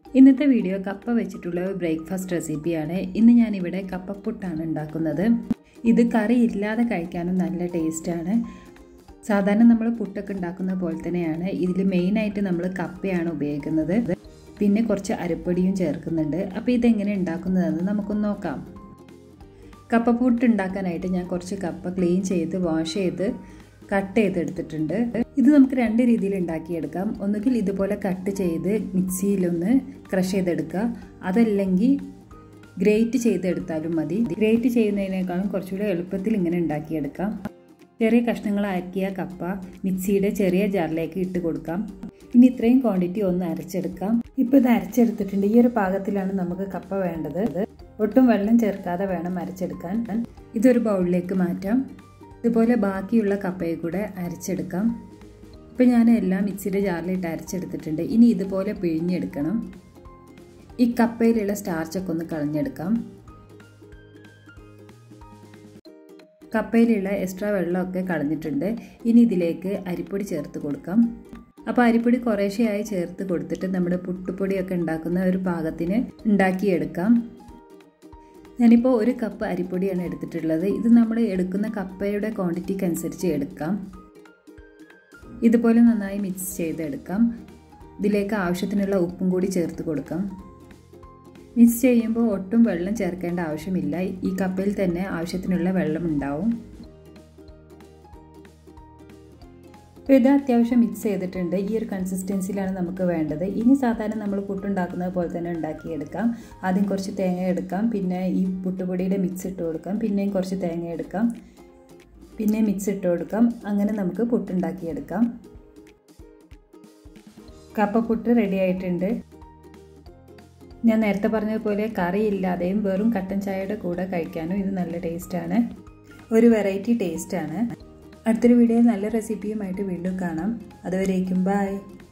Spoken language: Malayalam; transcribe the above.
ഇന്നത്തെ വീഡിയോ കപ്പ വെച്ചിട്ടുള്ള ഒരു ബ്രേക്ക്ഫാസ്റ്റ് റെസിപ്പിയാണ് ഇന്ന് ഞാനിവിടെ കപ്പപ്പുട്ടാണ് ഉണ്ടാക്കുന്നത് ഇത് കറി ഇല്ലാതെ കഴിക്കാനും നല്ല ടേസ്റ്റാണ് സാധാരണ നമ്മൾ പുട്ടൊക്കെ ഉണ്ടാക്കുന്ന പോലെ തന്നെയാണ് ഇതിൽ മെയിനായിട്ട് നമ്മൾ കപ്പയാണ് ഉപയോഗിക്കുന്നത് പിന്നെ കുറച്ച് അരിപ്പൊടിയും ചേർക്കുന്നുണ്ട് അപ്പോൾ ഇതെങ്ങനെ ഉണ്ടാക്കുന്നതെന്ന് നമുക്കൊന്ന് നോക്കാം കപ്പപ്പുട്ട് ഉണ്ടാക്കാനായിട്ട് ഞാൻ കുറച്ച് കപ്പ ക്ലീൻ ചെയ്ത് വാഷ് ചെയ്ത് കട്ട് ചെയ്തെടുത്തിട്ടുണ്ട് ഇത് നമുക്ക് രണ്ട് രീതിയിൽ ഉണ്ടാക്കിയെടുക്കാം ഒന്നുകിൽ ഇതുപോലെ കട്ട് ചെയ്ത് മിക്സിയിലൊന്ന് ക്രഷ് ചെയ്തെടുക്കുക അതല്ലെങ്കിൽ ഗ്രേറ്റ് ചെയ്തെടുത്താലും മതി ഗ്രേറ്റ് ചെയ്യുന്നതിനേക്കാളും കുറച്ചുകൂടെ എളുപ്പത്തിൽ ഇങ്ങനെ ഉണ്ടാക്കിയെടുക്കാം ചെറിയ കഷ്ണങ്ങളാക്കിയ കപ്പ മിക്സിയുടെ ചെറിയ ജാറിലേക്ക് ഇട്ട് കൊടുക്കാം ഇനി ഇത്രയും ക്വാണ്ടിറ്റി ഒന്ന് അരച്ചെടുക്കാം ഇപ്പോൾ ഇത് അരച്ചെടുത്തിട്ടുണ്ട് ഈ ഒരു പാകത്തിലാണ് നമുക്ക് കപ്പ വേണ്ടത് ഒട്ടും വെള്ളം ചേർക്കാതെ വേണം അരച്ചെടുക്കാൻ ഇതൊരു ബൗളിലേക്ക് മാറ്റാം ഇതുപോലെ ബാക്കിയുള്ള കപ്പയെ കൂടെ അരച്ചെടുക്കാം ഇപ്പം ഞാൻ എല്ലാം മിക്സിയുടെ ജാറിലിട്ട് അരച്ചെടുത്തിട്ടുണ്ട് ഇനി ഇതുപോലെ പിഴിഞ്ഞെടുക്കണം ഈ കപ്പയിലുള്ള സ്റ്റാർച്ചൊക്കെ ഒന്ന് കളഞ്ഞെടുക്കാം കപ്പയിലുള്ള എക്സ്ട്രാ വെള്ളമൊക്കെ കളഞ്ഞിട്ടുണ്ട് ഇനി ഇതിലേക്ക് അരിപ്പൊടി ചേർത്ത് കൊടുക്കാം അപ്പോൾ അരിപ്പൊടി കുറേശ്ശെയായി ചേർത്ത് കൊടുത്തിട്ട് നമ്മുടെ പുട്ടുപൊടിയൊക്കെ ഉണ്ടാക്കുന്ന ഒരു പാകത്തിന് ഉണ്ടാക്കിയെടുക്കാം ഞാനിപ്പോൾ ഒരു കപ്പ് അരിപ്പൊടിയാണ് എടുത്തിട്ടുള്ളത് ഇത് നമ്മൾ എടുക്കുന്ന കപ്പയുടെ ക്വാണ്ടിറ്റിക്ക് അനുസരിച്ച് എടുക്കാം ഇതുപോലെ നന്നായി മിക്സ് ചെയ്തെടുക്കാം ഇതിലേക്ക് ആവശ്യത്തിനുള്ള ഉപ്പും കൂടി ചേർത്ത് കൊടുക്കാം മിക്സ് ചെയ്യുമ്പോൾ ഒട്ടും വെള്ളം ചേർക്കേണ്ട ആവശ്യമില്ല ഈ കപ്പയിൽ തന്നെ ആവശ്യത്തിനുള്ള വെള്ളം ഉണ്ടാവും അപ്പോൾ ഇത് അത്യാവശ്യം മിക്സ് ചെയ്തിട്ടുണ്ട് ഈ ഒരു കൺസിസ്റ്റൻസിയിലാണ് നമുക്ക് വേണ്ടത് ഇനി സാധാരണ നമ്മൾ പുട്ടുണ്ടാക്കുന്നത് പോലെ തന്നെ ഉണ്ടാക്കിയെടുക്കാം ആദ്യം കുറച്ച് തേങ്ങ എടുക്കാം പിന്നെ ഈ പുട്ടുപൊടിയുടെ മിക്സ് ഇട്ട് കൊടുക്കാം പിന്നെയും കുറച്ച് തേങ്ങ എടുക്കാം പിന്നെ മിക്സ് ഇട്ട് കൊടുക്കാം അങ്ങനെ നമുക്ക് പുട്ടുണ്ടാക്കിയെടുക്കാം കപ്പപ്പുട്ട് റെഡി ആയിട്ടുണ്ട് ഞാൻ നേരത്തെ പറഞ്ഞതുപോലെ കറി ഇല്ലാതെയും വെറും കട്ടൻ ചായയുടെ കൂടെ കഴിക്കാനും ഇത് നല്ല ടേസ്റ്റാണ് ഒരു വെറൈറ്റി ടേസ്റ്റാണ് അടുത്തൊരു വീഡിയോയിൽ നല്ല റെസിപ്പിയുമായിട്ട് വീണ്ടും കാണാം അതുവരേക്കും ബായ്